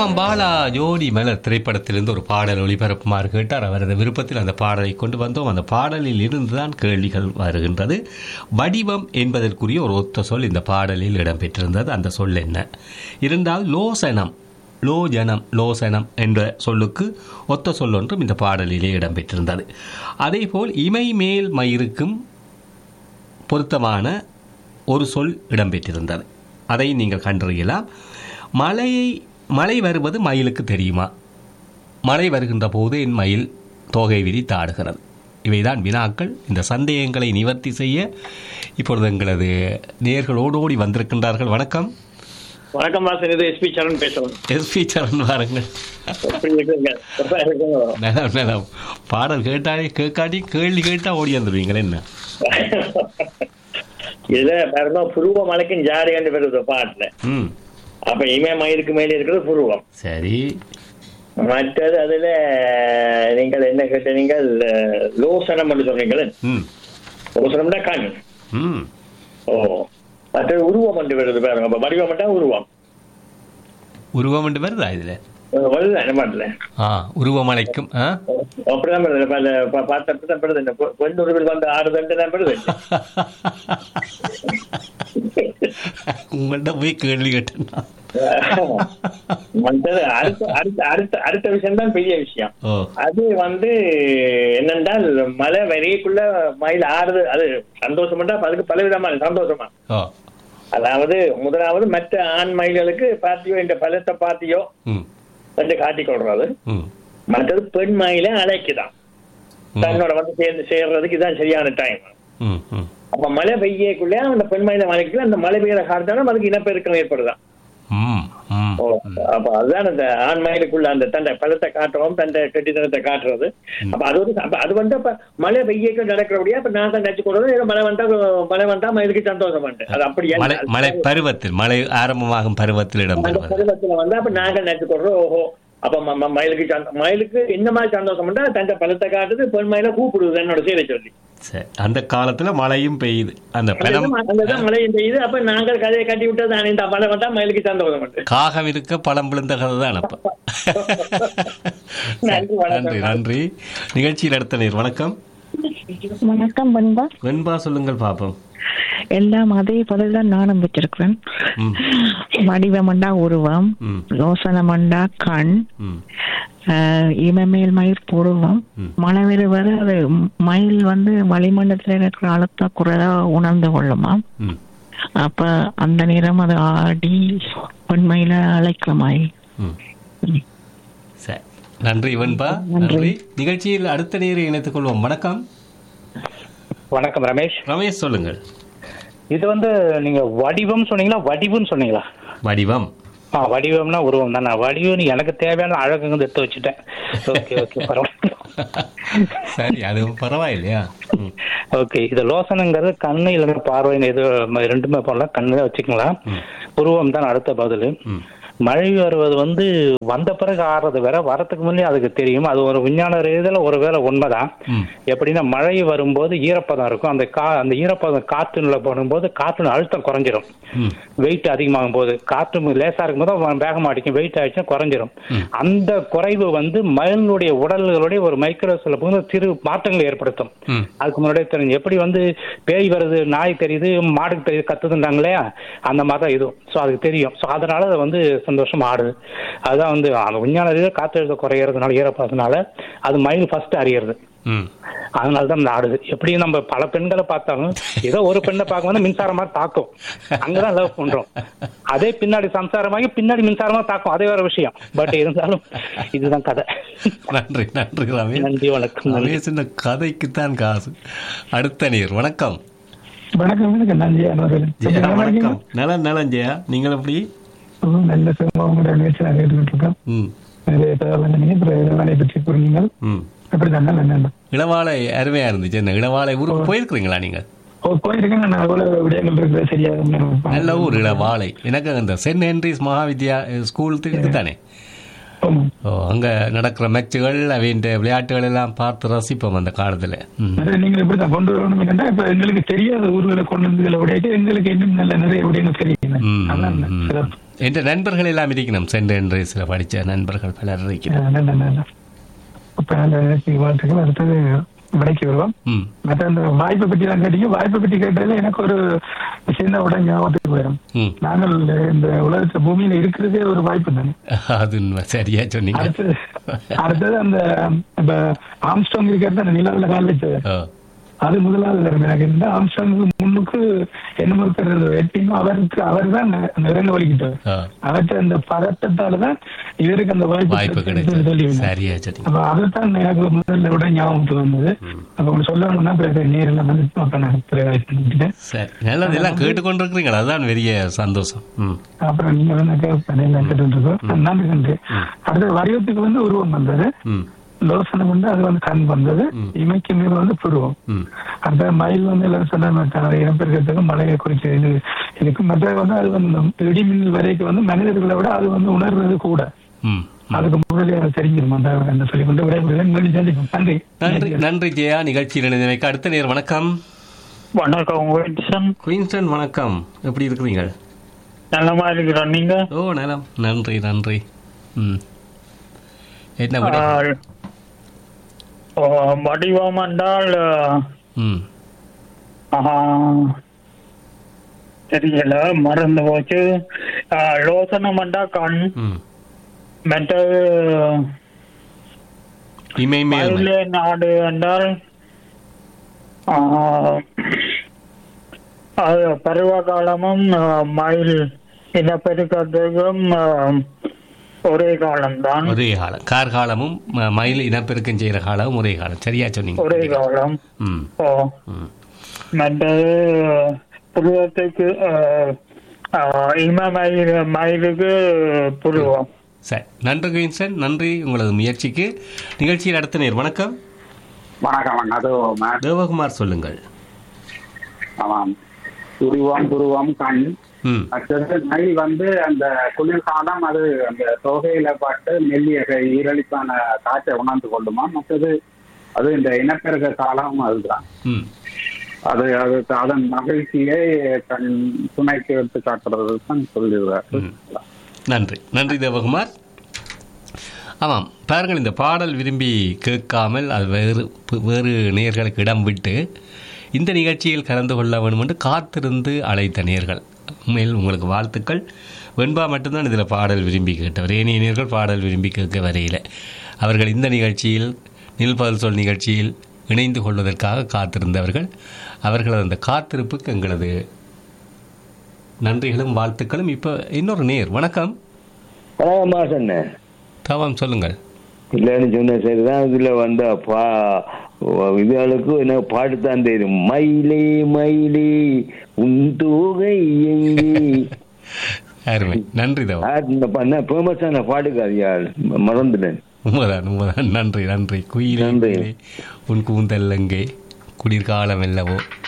ஆமாம் பாலா ஜோடி மலர் திரைப்படத்திலிருந்து ஒரு பாடல் ஒளிபரப்புமாறு கேட்டார் அவரது விருப்பத்தில் அந்த பாடலை கொண்டு வந்தோம் அந்த பாடலில் இருந்துதான் கேள்விகள் வருகின்றது வடிவம் என்பதற்குரிய ஒரு ஒத்த சொல் இந்த பாடலில் இடம்பெற்றிருந்தது அந்த சொல் என்ன இருந்தால் லோசனம் லோஜனம் லோசனம் என்ற சொல்லுக்கு ஒத்த சொல் ஒன்றும் இந்த பாடலிலே இடம்பெற்றிருந்தது அதேபோல் இமை மேல் மயிருக்கும் பொருத்தமான ஒரு சொல் இடம்பெற்றிருந்தது அதை நீங்கள் கண்டறியலாம் மழையை மழை வருவது மயிலுக்கு தெரியுமா மழை வருகின்ற போது என் மயில் தோகை விரித்து ஆடுகிறது இவைதான் வினாக்கள் இந்த சந்தேகங்களை நிவர்த்தி செய்ய இப்பொழுது எங்களது நேர்கள் ஓடோடி வந்திருக்கின்றார்கள் வணக்கம் வணக்கம் வாசன் இது எஸ்பி சரண் பேசுறேன் எஸ்பி சரண் வாருங்கள் எப்படி இருக்கீங்க நல்லா இருக்கீங்க? நலம் நலம் பாடல் கேட்டாலே கேட்காட்டி கேள்வி கேட்டா ஓடி வந்துடுவீங்களே என்ன இதுல பாருங்க புருவ மலைக்கும் ஜாடியாண்டு வருது பாட்டுல ம் அப்ப இமே மயிருக்கு மேலே இருக்கிறது புருவம் சரி மற்றது அதுல நீங்கள் என்ன கேட்ட நீங்கள் லோசனம் என்று சொன்னீங்களே ம் லோசனம்னா கண் ம் ஓ மற்றது உருவம் என்று வருது பாருங்க அப்ப வடிவம்ட்டா உருவம் உருவம் என்று வருதா இதில் வருது என்ன பாட்டுல ஆ உருவமலைக்கும் ஆ அப்படிதான் வருது இப்ப அந்த பா- பார்த்தப்ப தான் வருது இந்த பொ- பொன் உருவில் வந்து ஆறுதண்டு தான் வருது உங்கள்கிட்ட போய் கேள்வி கேட்டேன்னா மற்றது அடுத்த அடுத்த அடுத்த அடுத்த விஷயம் தான் பெரிய விஷயம் ஓ அது வந்து என்னென்றால் மழை வரைக்குள்ள மயில் ஆறுது அது சந்தோஷம்டா அதுக்கு பலவிதமான சந்தோஷமா ஓ அதாவது முதலாவது மற்ற ஆண் மயில்களுக்கு பாத்தியோ இந்த பலத்தை பாத்தியோ ம் வந்து காட்டிக் கொள்றது ம் மற்றது பெண் மயில அழைக்குதான் ம். தன்னோட வந்து சேர்ந்து சேர்றதுக்கு இதான் சரியான டைம் ம் ம் அப்ப மழை பெய்யக்குள்ளே அந்த பெண் மயில மழைக்குள்ள அந்த மழை பெய்யற காலத்தாலும் அதுக்கு இனப்பெருக்கம் ஏற்படுதான் ம் ம் ஓ, அப்ப அதுதான் அந்த ஆண் மயிலுக்குள்ள அந்த தண்டை பழத்தை காட்டுறோம் தண்டை கெட்டித்தனத்தை காட்டுறது அப்ப அது வந்து அப்ப அது வந்து அப்ப மழை பெய்யக்க நடக்கிறபடியா அப்ப நான் தான் நச்சு கொடுறது ஏதோ மழை வந்தா மழை வந்தா மயிலுக்கு சந்தோஷம் உண்டு. அது அப்படி மழை மழை பருவத்தில் மழை ஆரம்பமாகும் பருவத்தில் அந்த இடம்பெறுவது பருவத்துல வந்தா அப்ப நாங்க நச்சு கொடுறோம் ஓஹோ அப்ப ம- ம- மயிலுக்கு சந்தோ- மயிலுக்கு என்ன மாதிரி சந்தோஷம் உண்டா தண்டை பழத்தை காட்டுது பெண் மயில கூப்பிடுது என்னோட சீரை சொல்லி சரி அந்த காலத்துல மழையும் பெய்யுது அந்த பழம் அந்த தான் மழையும் பெய்யுது அப்ப நாங்கள் கதையை கட்டி விட்டது நான் இந்த மழை வந்தா மயிலுக்கு சந்தோஷம் உண்டு காகம் இருக்க பழம் விழுந்த கதை தான் அப்ப நன்றி, வணக்கம். நன்றி நன்றி நிகழ்ச்சியில் அடுத்த நேர் வணக்கம் வணக்கம் பண்பா வெண்பா சொல்லுங்கள் பாப்போம் எல்லாம் அதே பதில் தான் நானும் வச்சிருக்கிறேன் ம் வடிவமண்டா உருவம் ம் யோசனமண்டா கண் ம் ஆஹ் இமமேல் மயில் புருவம் ம். மழை வர அது மயில் வந்து வளிமண்டலத்தில் இருக்கிற அழுத்த குறையா உணர்ந்து கொள்ளுமா ம் அப்ப அந்த நேரம் அது ஆடி பெண்மையில அழைக்கிற மயில் ம் சரி நன்றி வெண்பா நன்றி நிகழ்ச்சியில் அடுத்த நேரை இணைத்துக் கொள்வோம் வணக்கம் வணக்கம் ரமேஷ் ரமேஷ் சொல்லுங்கள் இது வந்து நீங்க வடிவம் சொன்னீங்களா வடிவுன்னு சொன்னீங்களா வடிவம் ஆ வடிவம்னா உருவம் தான் நான் வடிவம் எனக்கு தேவையான அழகுங்க எடுத்து வச்சுட்டேன் ஓகே ஓகே பரவாயில்ல சரி அது பரவாயில்லையா ம் ஓகே இது லோசனங்கிறது கண்ணு இல்லைன்னா பார்வைன்னு எது ம- ரெண்டுமே போடலாம் கண்ணு தான் வச்சுக்கலாம் ம். உருவம் தான் அடுத்த பதில் ம் மழை வருவது வந்து வந்த பிறகு ஆடுறது வேற வரத்துக்கு முன்னே அதுக்கு தெரியும் அது ஒரு விஞ்ஞான ரீதியில ஒருவேளை உண்மைதான் ம் எப்படின்னா மழை வரும்போது ஈரப்பதம் இருக்கும் அந்த கா அந்த ஈரப்பதம் காற்றுல போடும்போது காற்றின் அழுத்தம் குறைஞ்சிரும் ம் வெயிட் அதிகமாகும் போது காற்று லேசா இருக்கும்போது அவன் வேகமா அடிக்கும் வெயிட் ஆயிடுச்சுன்னா குறைஞ்சிரும் ம். அந்த குறைவு வந்து மயிலுடைய உடல்களுடைய ஒரு மைக்ரோஸ்ல போது சிறு மாற்றங்களை ஏற்படுத்தும் ம் அதுக்கு முன்னாடியே தெரிஞ்சு எப்படி வந்து பேய் வருது நாய் தெரியுது மாடுக்கு தெரியுது கத்துதுன்றாங்க இல்லையா அந்த மாதிரி தான் இதுவும் ஸோ அதுக்கு தெரியும் ஸோ அதனால அது வந்து சந்தோஷமா ஆடுது அதுதான் வந்து அந்த விஞ்ஞான ரீதியாக காற்றழுத்தம் குறையிறதுனால ஈரப்பதனால அது மயில் ஃபர்ஸ்ட் அறியறது ம் அதனால தான் இந்த ஆடுது எப்படி நம்ம பல பெண்களை பார்த்தாலும் ஏதோ ஒரு பெண்ணை பார்க்க வந்து மின்சாரம் மாதிரி தாக்கும் அங்கதான் லவ் பண்றோம் அதே பின்னாடி சம்சாரமாகி பின்னாடி மின்சாரமா தாக்கும் அதே வேற விஷயம் பட் இருந்தாலும் இதுதான் கதை நன்றி நன்றி ரமேஷ் நன்றி வணக்கம் நன்றி ரமேஷ் இந்த கதைக்குத்தான் காசு அடுத்த நீர் வணக்கம் வணக்கம் வணக்கம் நான் ஜெயா அவர்கள். ஜெயா நல்லா வணக்கம் இருக்கீங்களா? நலம் நலம் ஜெயா நீங்கள் எப்படி ஓ, நல்ல சுகமா உங்களோட நிகழ்ச்சி நான் கேட்டுக்கிட்டு இருக்கோம் ம் நிறைய தகவல் சொன்னீங்க அப்புறம் இளவாலை பற்றி கூறினீங்க ம் அப்படிதான் நல்ல நல்ல இளவாலை அருமையா இருந்துச்சு என்ன இளவாலை ஊருக்கு போயிருக்கிறீங்களா நீங்க ஓ போயிருக்கேன் நான் அவ்வளவு விடயங்கள் இருக்கிற சரியாக நல்ல ஊர் இளவாலை எனக்கு அந்த சென்ட் ஹென்ரிஸ் மகாவித்யா ஸ்கூல் இருக்கு தானே ஆமாம். ஓ அங்க நடக்கிற மேட்சுகள் அவையின் விளையாட்டுகள் எல்லாம் பார்த்து ரசிப்போம் அந்த காலத்துல ம் நிறைய நீங்கள் இப்படி தான் கொண்டு வரணும் என்னன்னா இப்ப எங்களுக்கு தெரியாத ஊர்களை கொண்டு வந்து விடையாட்டு எங்களுக்கு இன்னும் நல்ல நிறைய விடயங்கள் தெரியும் ம், அதான் ம். சிறப்பு என்ற நண்பர்கள் எல்லாம் இருக்கணும் சென்ற என்று சில படித்த நண்பர்கள் பலர் இருக்கணும் அஹ் நன்றி நன்றி இப்ப அந்த வாழ்த்துக்கள் அடுத்தது விடைக்கு வருவோம் ம் மற்ற அந்த வாய்ப்பை பற்றி தான் கேட்டீங்க வாய்ப்பை பற்றி கேட்டதுல எனக்கு ஒரு விஷயம் தான் உடனே ஞாபகத்துக்கு வரும் ம் நாங்கள் இந்த உலகத்துல பூமியில இருக்கிறதே ஒரு வாய்ப்பு தானே அது உண்மை. சரியா சொன்னீங்க அடுத்தது அடுத்தது அந்த இப்ப ஆம்ஸ்டாங் இருக்கிறது அந்த நிலவுல கால் வச்சது ஓ, அது முதலாவது தரம் எனக்கு இந்த ஆம்ஸ்டாங் முன்னுக்கு என்ன ஒருத்தர் வெட்டிங்க அவருக்கு அவர் தான் நிறைய வலிக்கிட்டார் ஓ, அவற்றை அந்த பதட்டத்தால தான் இவருக்கு அந்த வாய்ப்பு வாய்ப்பு கிடைச்சதுன்னு சொல்லி கிடைச்சது சரியா சொன்னீங்க அப்ப அதைத்தான் எனக்கு முதல்ல விட ஞாபகத்துக்கு வந்தது அப்ப உங்களுக்கு சொல்லணும்னா பிறகு நேரில் வந்து அப்ப நான் பிறகு பண்ணிட்டேன் சரி நல்லது எல்லாம் கேட்டுக்கொண்டிருக்கிறீங்களா அதுதான் பெரிய சந்தோஷம் ம் அப்புறம் நீங்க வந்து கேட்பேன் எல்லாம் கேட்டு இருக்கோம் நன்றி நன்றி அடுத்த வடிவத்துக்கு வந்து உருவம் வந்தது ம் லோசனம் வந்து அது வந்து கண் வந்தது இமைக்கு மேல் வந்து புருவம் ம் அந்த மயில் வந்து எல்லாரும் சொன்ன இனப்பெருக்கத்துக்கு மலையை குறிச்சு இது இதுக்கு மற்ற வந்து அது வந்து இந்த இடிமின்னல் வரைக்கும் வந்து மனிதர்களை விட அது வந்து உணர்றது கூட ம் அதுக்கு முதலே அது தெரிஞ்சிருமா அந்த என்ன சொல்லி கொண்டு விடைபெறுகிறேன் மீண்டும் சந்திப்போம் நன்றி நன்றி நன்றி ஜெயா நிகழ்ச்சியில் இணைந்தமைக்கு அடுத்த நேர் வணக்கம் வணக்கம் வில்சன் குயின்ஸ்டன் வணக்கம் எப்படி இருக்கிறீங்க நல்லமா இருக்கிறோம் நீங்க ஓ நலம் நன்றி நன்றி ம் என்ன விட ஆஹ், ஓ, வடிவம் என்றால் ம் ஆஹ், தெரியல மறந்து போச்சு ஆஹ், லோசனம் என்றால் கண் ம் மற்றது இமை மேல் மயிலே நாடு என்றால் ஆஹ், அது பருவ காலமும் ஆஹ், மயில் இனப்பெருக்கத்துக்கும் ஆஹ், ஒரே காலம்தான் ஒரே காலம் கார்காலமும் ம- மயில் இனப்பெருக்கம் செய்கிற காலமும் ஒரே காலம் சரியா சொன்னீங்க ஒரே காலம் ம் ஓ ம் மற்றது புருவத்துக்கு ஆஹ், ஆஹ், இம மயில் மயிலுக்கு புருவம் சரி நன்றி குயின்சன் நன்றி உங்களது முயற்சிக்கு நிகழ்ச்சியில் அடுத்த நேர் வணக்கம் வணக்கம் அது தேவகுமார் சொல்லுங்கள் ஆமாம் துருவம் துருவம் கண் ம் அடுத்தது மயில் வந்து அந்த குளிர்காலம் அது அந்த தொகையில பாட்டு மெல்லிய கை- ஈரலிப்பான காற்றை உணர்ந்து கொள்ளுமா மற்றது அது இந்த இனப்பெருக்க காலம் அதுதான் ம் அது அது அதன் மகிழ்ச்சியை தன் துணைக்கு எடுத்து காட்டுறது தான் சொல்லிடுறாரு நன்றி நன்றி தேவகுமார் ஆமாம் பாருங்கள் இந்த பாடல் விரும்பி கேட்காமல் அது வேறு வேறு நேயர்களுக்கு இடம் விட்டு இந்த நிகழ்ச்சியில் கலந்து கொள்ள வேண்டும் என்று காத்திருந்து அழைத்த நேர்கள் உண்மையில் உங்களுக்கு வாழ்த்துக்கள் வெண்பா மட்டும்தான் இதில் பாடல் விரும்பி கேட்டவர் ஏனைய நேர்கள் பாடல் விரும்பி கேட்க வரையில் அவர்கள் இந்த நிகழ்ச்சியில் நில்பதல் சொல் நிகழ்ச்சியில் இணைந்து கொள்வதற்காக காத்திருந்தவர்கள் அவர்களது அந்த காத்திருப்புக்கு எங்களது நன்றிகளும் வாழ்த்துக்களும் இப்போ இன்னொரு நேர் வணக்கம் வணக்கம்மா சொன்னேன் தவம் சொல்லுங்கள் இல்லைன்னு சொன்ன சரிதான் இதுல வந்த பா இதுகளுக்கு என்ன பாட்டுத்தான் தெரியும் மயிலே மயிலே உன் தூகை எங்கே அருமை நன்றி தவம் ஆ, இந்த பண்ண ஃபேமஸான பாட்டுக்காரியாள் மறந்துட்டேன் உண்மைதான் உண்மைதான் நன்றி நன்றி குயிலே நன்றி. குயிலே, உன் கூந்தல் எங்கே குளிர்காலம் அல்லவோ